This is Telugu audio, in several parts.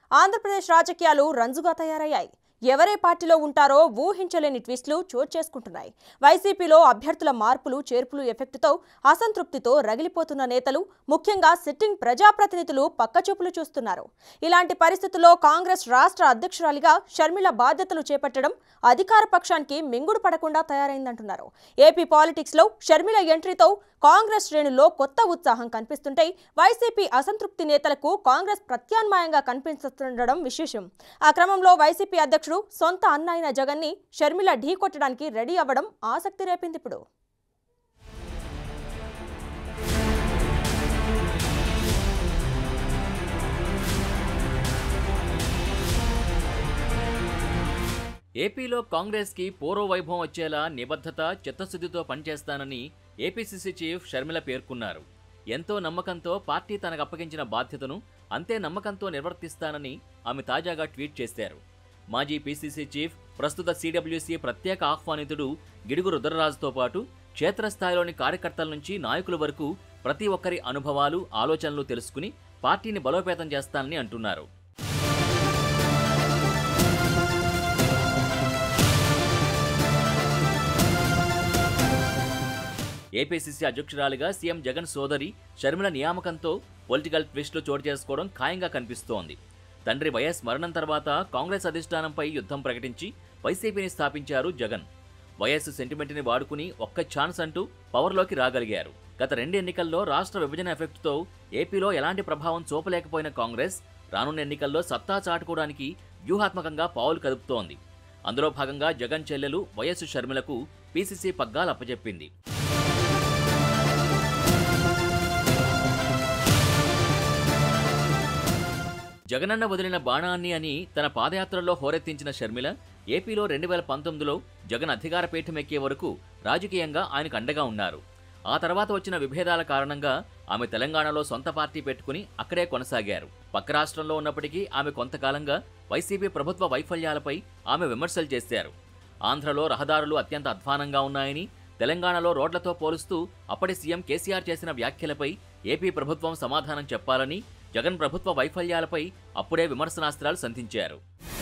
ఆంధ్రప్రదేశ్ రాజకీయాలు రంజుగా తయారయ్యాయి ఎవరే పార్టీలో ఉంటారో ఊహించలేని ట్విస్టులు చోటు చేసుకుంటున్నాయి వైసీపీలో అభ్యర్థుల మార్పులు చేర్పులు ఎఫెక్టుతో అసంతృప్తితో రగిలిపోతున్న నేతలు ముఖ్యంగా సిట్టింగ్ ప్రజాప్రతినిధులు పక్కచూపులు చూస్తున్నారు ఇలాంటి పరిస్థితుల్లో కాంగ్రెస్ రాష్ట్ర అధ్యక్షురాలిగా షర్మిల బాధ్యతలు చేపట్టడం అధికార పక్షానికి మింగుడు పడకుండా తయారైందంటున్నారు ఏపీ పాలిటిక్స్ లో షర్మిల ఎంట్రీతో కాంగ్రెస్ శ్రేణుల్లో కొత్త ఉత్సాహం కనిపిస్తుంటే వైసీపీ అసంతృప్తి నేతలకు కాంగ్రెస్ ప్రత్యామ్నాయంగా కనిపిస్తుండడం విశేషం ఆ క్రమంలో వైసీపీ అధ్యక్షుడు సొంత అన్న అయిన జగన్ ని షర్మిల ఢీకొట్టడానికి రెడీ అవ్వడం ఆసక్తి రేపింది ఇప్పుడు ఏపీలో కాంగ్రెస్కి పూర్వ వైభవం వచ్చేలా నిబద్ధత చిత్తశుద్ధితో పనిచేస్తానని ఏపీసీసీ చీఫ్ షర్మిల పేర్కొన్నారు ఎంతో నమ్మకంతో పార్టీ తనకు అప్పగించిన బాధ్యతను అంతే నమ్మకంతో నిర్వర్తిస్తానని ఆమె తాజాగా ట్వీట్ చేశారు మాజీ పీసీసీ చీఫ్ ప్రస్తుత సీడబ్ల్యూసీ ప్రత్యేక ఆహ్వానితుడు గిడుగు రుద్రరాజుతో పాటు క్షేత్రస్థాయిలోని కార్యకర్తల నుంచి నాయకుల వరకు ప్రతి ఒక్కరి అనుభవాలు ఆలోచనలు తెలుసుకుని పార్టీని బలోపేతం చేస్తానని అంటున్నారు ఏపీసీసీ అధ్యక్షురాలిగా సీఎం జగన్ సోదరి షర్మిల నియామకంతో పొలిటికల్ ట్విస్టులు చోటు చేసుకోవడం ఖాయంగా కనిపిస్తోంది తండ్రి వైఎస్ మరణం తర్వాత కాంగ్రెస్ అధిష్టానంపై యుద్ధం ప్రకటించి వైసీపీని స్థాపించారు జగన్ వైఎస్ సెంటిమెంట్ని వాడుకుని ఒక్క ఛాన్స్ అంటూ పవర్లోకి రాగలిగారు గత రెండు ఎన్నికల్లో రాష్ట్ర విభజన ఎఫెక్ట్తో ఏపీలో ఎలాంటి ప్రభావం చూపలేకపోయిన కాంగ్రెస్ రానున్న ఎన్నికల్లో సత్తా చాటుకోవడానికి వ్యూహాత్మకంగా పావులు కదుపుతోంది అందులో భాగంగా జగన్ చెల్లెలు వైఎస్ షర్మిలకు పీసీసీ పగ్గాలు అప్పచెప్పింది జగనన్న వదిలిన బాణాన్ని అని తన పాదయాత్రలో హోరెత్తించిన షర్మిల ఏపీలో రెండు వేల పంతొమ్మిదిలో జగన్ అధికార పీఠం ఎక్కే వరకు రాజకీయంగా ఆయనకు అండగా ఉన్నారు ఆ తర్వాత వచ్చిన విభేదాల కారణంగా ఆమె తెలంగాణలో సొంత పార్టీ పెట్టుకుని అక్కడే కొనసాగారు పక్క రాష్ట్రంలో ఉన్నప్పటికీ ఆమె కొంతకాలంగా వైసీపీ ప్రభుత్వ వైఫల్యాలపై ఆమె విమర్శలు చేశారు ఆంధ్రలో రహదారులు అత్యంత అధ్వానంగా ఉన్నాయని తెలంగాణలో రోడ్లతో పోలుస్తూ అప్పటి సీఎం కేసీఆర్ చేసిన వ్యాఖ్యలపై ఏపీ ప్రభుత్వం సమాధానం చెప్పాలని జగన్ ప్రభుత్వ వైఫల్యాలపై అప్పుడే విమర్శనాస్త్రాలు సంధించారు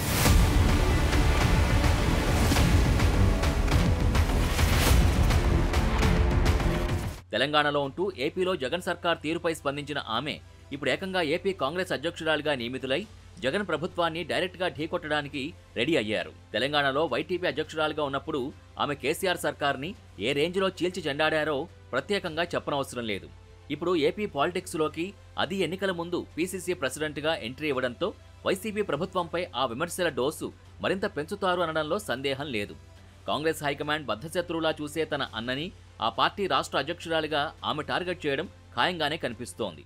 తెలంగాణలో ఉంటూ ఏపీలో జగన్ సర్కార్ తీరుపై స్పందించిన ఆమె ఇప్పుడు ఏకంగా ఏపీ కాంగ్రెస్ అధ్యక్షురాలిగా నియమితులై జగన్ ప్రభుత్వాన్ని డైరెక్ట్గా ఢీకొట్టడానికి రెడీ అయ్యారు తెలంగాణలో వైటీపీ అధ్యక్షురాలుగా ఉన్నప్పుడు ఆమె కేసీఆర్ సర్కార్ని ఏ రేంజ్లో చీల్చి చెండాడారో ప్రత్యేకంగా చెప్పనవసరం లేదు ఇప్పుడు ఏపీ పాలిటిక్స్లోకి అది ఎన్నికల ముందు పీసీసీ ప్రెసిడెంట్గా ఎంట్రీ ఇవ్వడంతో వైసీపీ ప్రభుత్వంపై ఆ విమర్శల డోసు మరింత పెంచుతారు అనడంలో సందేహం లేదు కాంగ్రెస్ హైకమాండ్ బద్ధశత్రువులా చూసే తన అన్నని ఆ పార్టీ రాష్ట్ర అధ్యక్షురాలిగా ఆమె టార్గెట్ చేయడం ఖాయంగానే కనిపిస్తోంది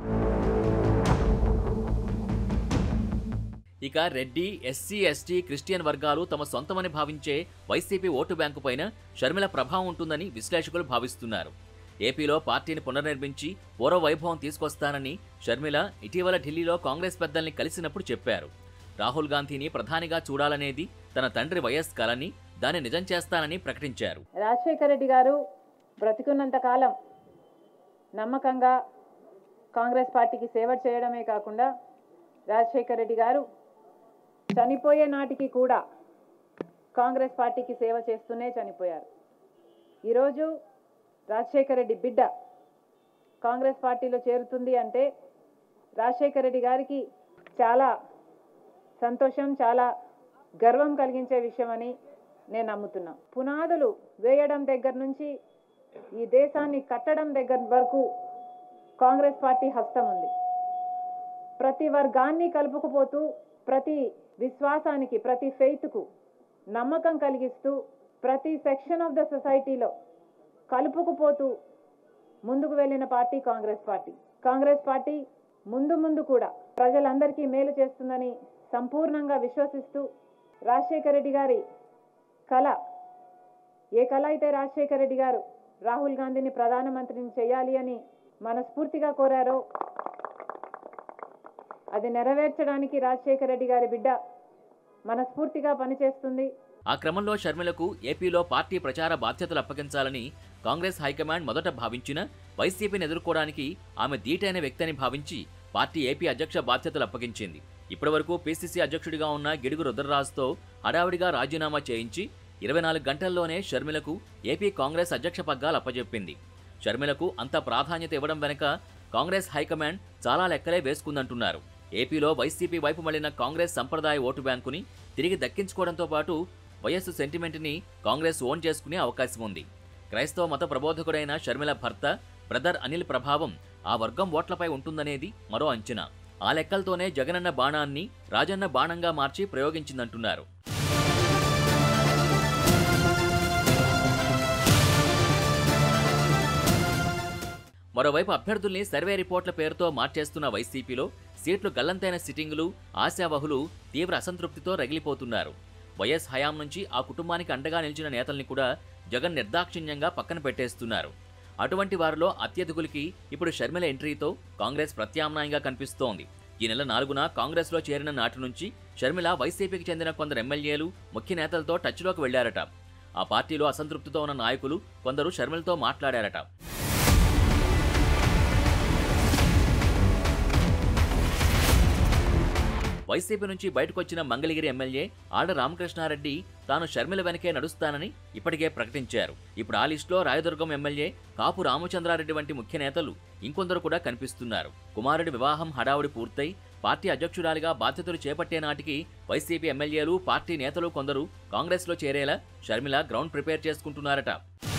ఇక రెడ్డి ఎస్సీ ఎస్టీ క్రిస్టియన్ వర్గాలు తమ సొంతమని భావించే వైసీపీ ఓటు బ్యాంకు పైన షర్మిల ప్రభావం ఉంటుందని విశ్లేషకులు భావిస్తున్నారు ఏపీలో పార్టీని పునర్నిర్మించి పూర్వ వైభవం తీసుకొస్తానని షర్మిల ఇటీవల ఢిల్లీలో కాంగ్రెస్ పెద్దల్ని కలిసినప్పుడు చెప్పారు రాహుల్ గాంధీని ప్రధానిగా చూడాలనేది తన తండ్రి వైఎస్ కలని దాన్ని నిజం చేస్తానని ప్రకటించారు రాజశేఖర రెడ్డి గారు బ్రతికున్నంత కాలం నమ్మకంగా కాంగ్రెస్ పార్టీకి సేవ చేయడమే కాకుండా రాజశేఖర రెడ్డి గారు చనిపోయే నాటికి కూడా కాంగ్రెస్ పార్టీకి సేవ చేస్తూనే చనిపోయారు ఈరోజు రాజశేఖర రెడ్డి బిడ్డ కాంగ్రెస్ పార్టీలో చేరుతుంది అంటే రాజశేఖర రెడ్డి గారికి చాలా సంతోషం చాలా గర్వం కలిగించే విషయమని నేను నమ్ముతున్నా పునాదులు వేయడం దగ్గర నుంచి ఈ దేశాన్ని కట్టడం దగ్గర వరకు కాంగ్రెస్ పార్టీ హస్తం ఉంది ప్రతి వర్గాన్ని కలుపుకుపోతూ ప్రతి విశ్వాసానికి ప్రతి ఫెయిత్కు నమ్మకం కలిగిస్తూ ప్రతి సెక్షన్ ఆఫ్ ద సొసైటీలో కలుపుకుపోతూ ముందుకు వెళ్ళిన party Congress party Congress party ముందు ముందు కూడా ప్రజలందరికీ మేలు చేస్తుందని సంపూర్ణంగా విశ్వసిస్తూ రాజశేఖర రెడ్డి గారి కళ ఏ కళ అయితే రాజశేఖర రెడ్డి గారు రాహుల్ గాంధీని ప్రధానమంత్రిని చేయాలి అని మనస్ఫూర్తిగా కోరారో అది నెరవేర్చడానికి రాజశేఖర రెడ్డి గారి బిడ్డ మనస్ఫూర్తిగా పనిచేస్తుంది ఆ క్రమంలో షర్మిలకు ఏపీలో పార్టీ ప్రచార బాధ్యతలు అప్పగించాలని కాంగ్రెస్ హైకమాండ్ మొదట భావించిన వైసీపీని ఎదుర్కోవడానికి ఆమె ధీటైన వ్యక్తి అని భావించి పార్టీ ఏపీ అధ్యక్ష బాధ్యతలు అప్పగించింది ఇప్పటివరకు పీసీసీ అధ్యక్షుడిగా ఉన్న గిడుగు రుద్రరాజుతో హడావిడిగా రాజీనామా చేయించి ఇరవై నాలుగు గంటల్లోనే షర్మిలకు ఏపీ కాంగ్రెస్ అధ్యక్ష పగ్గాలు అప్పజెప్పింది షర్మిలకు అంత ప్రాధాన్యత ఇవ్వడం వెనుక కాంగ్రెస్ హైకమాండ్ చాలా లెక్కలే వేసుకుందంటున్నారు ఏపీలో వైసీపీ వైపు మళ్లిన కాంగ్రెస్ సంప్రదాయ ఓటు బ్యాంకుని తిరిగి దక్కించుకోవడంతో పాటు వైఎస్ సెంటిమెంట్ని కాంగ్రెస్ ఓన్ చేసుకునే అవకాశం ఉంది క్రైస్తవ మత ప్రబోధకుడైన షర్మిల భర్త బ్రదర్ అనిల్ ప్రభావం ఆ వర్గం ఓట్లపై ఉంటుందనేది మరో అంచనా ఆ లెక్కలతోనే జగనన్న బాణాన్ని రాజన్న బాణంగా మార్చి ప్రయోగించిందంటున్నారు మరోవైపు అభ్యర్థుల్ని సర్వే రిపోర్ట్ల పేరుతో మార్చేస్తున్న వైసీపీలో సీట్లు గల్లంతైన సిట్టింగులు ఆశావహులు తీవ్ర అసంతృప్తితో రగిలిపోతున్నారు వైఎస్ హయాం నుంచి ఆ కుటుంబానికి అండగా నిలిచిన నేతల్ని కూడా జగన్ నిర్దాక్షిణ్యంగా పక్కన పెట్టేస్తున్నారు అటువంటి వారిలో అత్యధికులకి ఇప్పుడు షర్మిల ఎంట్రీతో కాంగ్రెస్ ప్రత్యామ్నాయంగా కనిపిస్తోంది ఈ నెల నాలుగున కాంగ్రెస్లో చేరిన నాటి నుంచి షర్మిల వైసీపీకి చెందిన కొందరు ఎమ్మెల్యేలు ముఖ్య నేతలతో టచ్లోకి వెళ్లారట ఆ పార్టీలో అసంతృప్తితో ఉన్న నాయకులు కొందరు షర్మిలతో మాట్లాడారట వైసీపీ నుంచి బయటకొచ్చిన మంగళగిరి ఎమ్మెల్యే ఆడ రామకృష్ణారెడ్డి తాను షర్మిల వెనకే నడుస్తానని ఇప్పటికే ప్రకటించారు ఇప్పుడు ఆ లిస్టులో రాయదుర్గం ఎమ్మెల్యే కాపు రామచంద్రారెడ్డి వంటి ముఖ్య నేతలు ఇంకొందరు కూడా కనిపిస్తున్నారు కుమారుడి వివాహం హడావుడి పూర్తయి పార్టీ అధ్యక్షురాలిగా బాధ్యతలు చేపట్టే నాటికి వైసీపీ ఎమ్మెల్యేలు పార్టీ నేతలు కొందరు కాంగ్రెస్లో చేరేలా షర్మిల గ్రౌండ్ ప్రిపేర్ చేసుకుంటున్నారట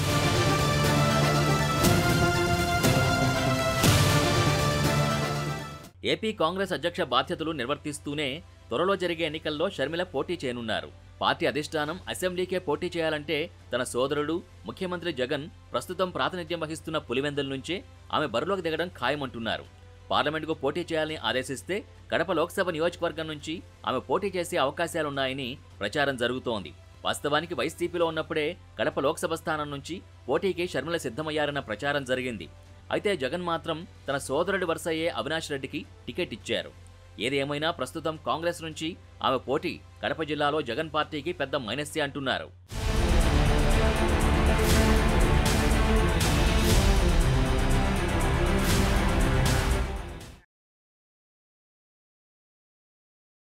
ఏపీ కాంగ్రెస్ అధ్యక్ష బాధ్యతలు నిర్వర్తిస్తూనే త్వరలో జరిగే ఎన్నికల్లో షర్మిల పోటీ చేయనున్నారు పార్టీ అధిష్టానం అసెంబ్లీకే పోటీ చేయాలంటే తన సోదరుడు ముఖ్యమంత్రి జగన్ ప్రస్తుతం ప్రాతినిధ్యం వహిస్తున్న పులివెందుల నుంచే ఆమె బరిలోకి దిగడం ఖాయమంటున్నారు పార్లమెంటుకు పోటీ చేయాలని ఆదేశిస్తే కడప లోక్సభ నియోజకవర్గం నుంచి ఆమె పోటీ చేసే అవకాశాలున్నాయని ప్రచారం జరుగుతోంది వాస్తవానికి వైసీపీలో ఉన్నప్పుడే కడప లోక్సభ స్థానం నుంచి పోటీకి షర్మిల సిద్ధమయ్యారన్న ప్రచారం జరిగింది అయితే జగన్ మాత్రం తన సోదరుడి వరుస అయ్యే అవినాష్ రెడ్డికి టికెట్ ఇచ్చారు ఏదేమైనా ప్రస్తుతం కాంగ్రెస్ నుంచి ఆమె పోటీ కడప జిల్లాలో జగన్ పార్టీకి పెద్ద మైనస్సే అంటున్నారు